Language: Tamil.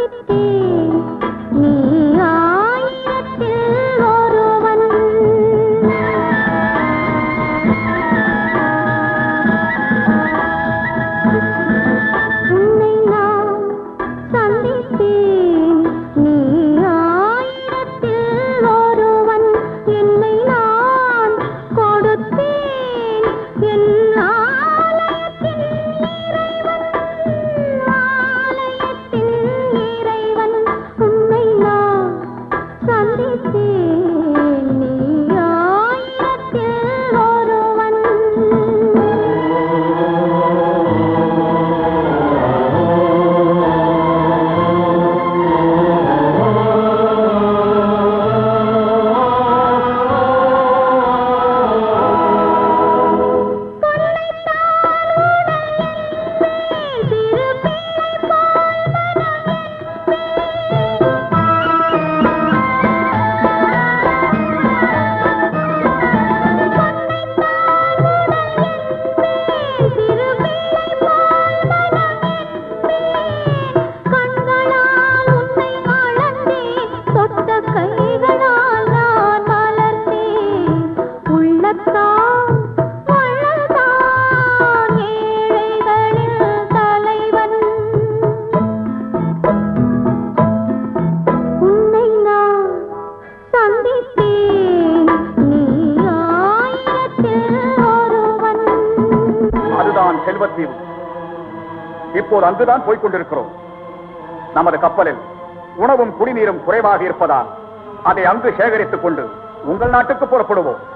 சந்தித்தேன் நீ ஆயிரத்தில் ஒருவன் உன்னை நான் சந்தித்தேன் நீ ஆயிரத்தில் ஒருவன் என்னை நான் கொடுத்தேன் என் ஆலயத்தின் இறைவன் ஆலயத்தின் இறைவன் உன்னை நான் சந்தித்தேன் நீ ஆயிரத்தில் ஒருவன் கண்களால் உன்னை அளந்தேன் தொட்ட கைகளால் நான் மலர்ந்தேன் உள்ளத்தால் வளர்ந்தான் ஏழைகளில் தலைவன் உன்னை நான் சந்தித்தேன் நீ ஆயிரத்தில் ஒருவன் அதுதான் செல்வத்தீவு இப்போது அங்குதான் போய்க் கொண்டிருக்கிறோம் நமது கப்பலில் உணவும் குடிநீரும் குறைவாக இருப்பதால் அதை அங்கு சேகரித்துக் கொண்டு உங்கள் நாட்டுக்கு புறப்படுவோம்